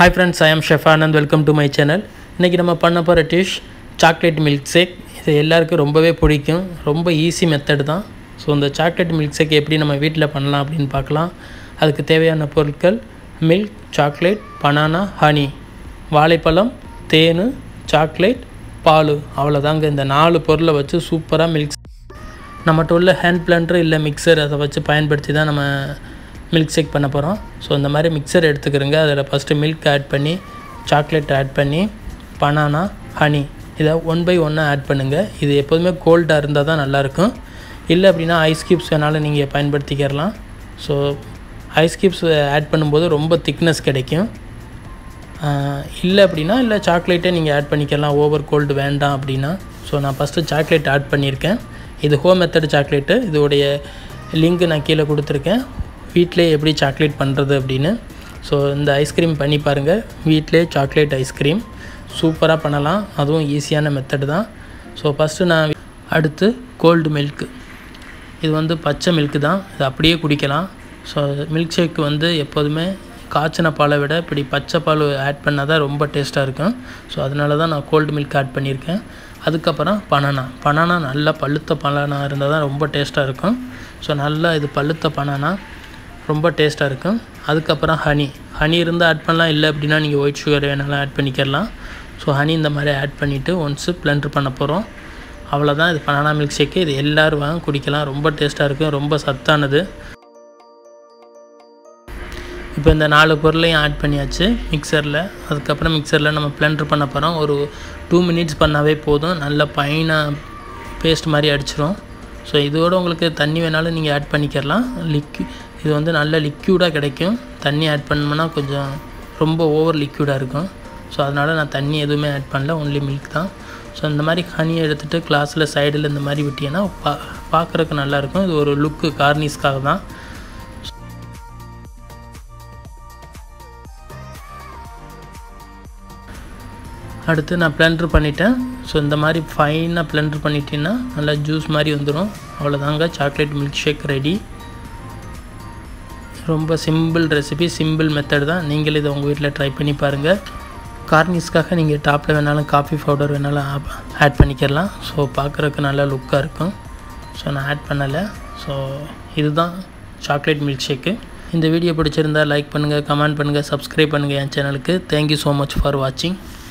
hi friends I am chef Anand welcome to my channel இன்றைக்கி நம்ம பண்ண போகிற டிஷ் சாக்லேட் மில்க் ஷேக் இது எல்லாருக்கும் ரொம்பவே பிடிக்கும் ரொம்ப ஈஸி மெத்தட் தான் ஸோ இந்த சாக்லேட் மில்க் ஷேக் எப்படி நம்ம வீட்டில் பண்ணலாம் அப்படின்னு பார்க்கலாம் அதுக்கு தேவையான பொருட்கள் மில்க் சாக்லேட் பனானா ஹனி வாழைப்பழம் தேன் சாக்லேட் பால் அவ்வளோதாங்க இந்த நாலு பொருளை வச்சு சூப்பராக மில்க் நம்மகிட்ட உள்ள ஹேண்ட் பிளண்டர் இல்லை மிக்சர் அதை வச்சு பயன்படுத்தி தான் நம்ம மில்க் ஷேக் பண்ண போகிறோம் ஸோ இந்த மாதிரி மிக்சர் எடுத்துக்கிறோங்க அதில் ஃபஸ்ட்டு மில்க் ஆட் பண்ணி சாக்லேட் ஆட் பண்ணி பனானா ஹனி இதை ஒன் பை ஒன்னாக ஆட் பண்ணுங்கள் இது எப்போதுமே கோல்டாக இருந்தால் தான் நல்லாயிருக்கும் இல்லை அப்படின்னா ஐஸ் கியூப்ஸ் வேணாலும் நீங்கள் பயன்படுத்திக்கிறலாம் ஸோ ஐஸ் கியூப்ஸ் ஆட் பண்ணும்போது ரொம்ப திக்னஸ் கிடைக்கும் இல்லை அப்படின்னா இல்லை சாக்லேட்டே நீங்கள் ஆட் பண்ணிக்கலாம் ஓவர் கோல்டு வேண்டாம் அப்படின்னா ஸோ நான் ஃபஸ்ட்டு சாக்லேட் ஆட் பண்ணியிருக்கேன் இது ஹோம் மெத்தட் சாக்லேட்டு இதோடைய லிங்க் நான் கீழே கொடுத்துருக்கேன் வீட்டிலே எப்படி சாக்லேட் பண்ணுறது அப்படின்னு ஸோ இந்த ஐஸ்கிரீம் பண்ணி பாருங்கள் வீட்டிலே சாக்லேட் ஐஸ்கிரீம் சூப்பராக பண்ணலாம் அதுவும் ஈஸியான மெத்தடு தான் ஸோ ஃபஸ்ட்டு நான் அடுத்து கோல்டு மில்க்கு இது வந்து பச்சை மில்க்கு தான் இது அப்படியே குடிக்கலாம் ஸோ மில்க் ஷேக் வந்து எப்போதுமே காய்ச்சின பாலை விட இப்படி பச்சை பால் ஆட் பண்ணால் தான் ரொம்ப டேஸ்ட்டாக இருக்கும் ஸோ அதனால தான் நான் கோல்டு மில்க் ஆட் பண்ணியிருக்கேன் அதுக்கப்புறம் பனானா பனானா நல்லா பழுத்த பனானா இருந்தால் தான் ரொம்ப டேஸ்ட்டாக இருக்கும் ஸோ நல்லா இது பழுத்த பனானா ரொம்ப டேஸ்ட்டாக இருக்கும் அதுக்கப்புறம் ஹனி ஹனி இருந்தால் ஆட் பண்ணலாம் இல்லை அப்படின்னா நீங்கள் ஒயிட் சுகர் வேணாலும் ஆட் பண்ணிக்கலாம் ஸோ ஹனி இந்த மாதிரி ஆட் பண்ணிவிட்டு ஒன்ஸு பிளெண்டர் பண்ண போகிறோம் அவ்வளோதான் இது பனானா மில்க் ஷேக்கு இது எல்லோரும் வாங்க குடிக்கலாம் ரொம்ப டேஸ்ட்டாக இருக்கும் ரொம்ப சத்தானது இப்போ இந்த நாலு பொருளையும் ஆட் பண்ணியாச்சு மிக்சரில் அதுக்கப்புறம் மிக்சரில் நம்ம பிளெண்டர் பண்ண போகிறோம் ஒரு டூ மினிட்ஸ் பண்ணாவே போதும் நல்ல பைனாக பேஸ்ட் மாதிரி அடிச்சிரும் ஸோ இதோடு உங்களுக்கு தண்ணி வேணாலும் நீங்கள் ஆட் பண்ணிக்கிறலாம் லிக்யூ இது வந்து நல்ல லிக்யூடாக கிடைக்கும் தண்ணி ஆட் பண்ணோம்னா கொஞ்சம் ரொம்ப ஓவர் லிக்யூடாக இருக்கும் ஸோ அதனால் நான் தண்ணி எதுவுமே ஆட் பண்ணல ஒன்லி மில்க் தான் ஸோ இந்த மாதிரி ஹனியை எடுத்துகிட்டு கிளாஸில் சைடில் இந்த மாதிரி விட்டிங்கன்னா பா பார்க்குறதுக்கு நல்லாயிருக்கும் இது ஒரு லுக்கு கார்னிஸ்க்காக தான் அடுத்து நான் பிளெண்டர் பண்ணிட்டேன் ஸோ இந்த மாதிரி ஃபைனாக பிளெண்டர் பண்ணிட்டீங்கன்னா நல்லா ஜூஸ் மாதிரி வந்துடும் அவ்வளோதாங்க சாக்லேட் மில்க் ஷேக் ரெடி ரொம்ப சிம்பிள் ரெசிபி சிம்பிள் மெத்தட் தான் நீங்களும் இதை உங்கள் வீட்டில் ட்ரை பண்ணி பாருங்கள் கார்னிஸ்க்காக நீங்கள் டாப்பில் வேணாலும் காஃபி பவுடர் வேணாலும் ஆட் பண்ணிக்கிறலாம் ஸோ பார்க்குறதுக்கு நல்லா லுக்காக இருக்கும் ஸோ நான் ஆட் பண்ணலை ஸோ இதுதான் சாக்லேட் மில்க் ஷேக்கு இந்த வீடியோ பிடிச்சிருந்தால் லைக் பண்ணுங்கள் கமெண்ட் பண்ணுங்கள் சப்ஸ்கிரைப் பண்ணுங்கள் என் சேனலுக்கு தேங்க்யூ ஸோ மச் ஃபார் வாட்சிங்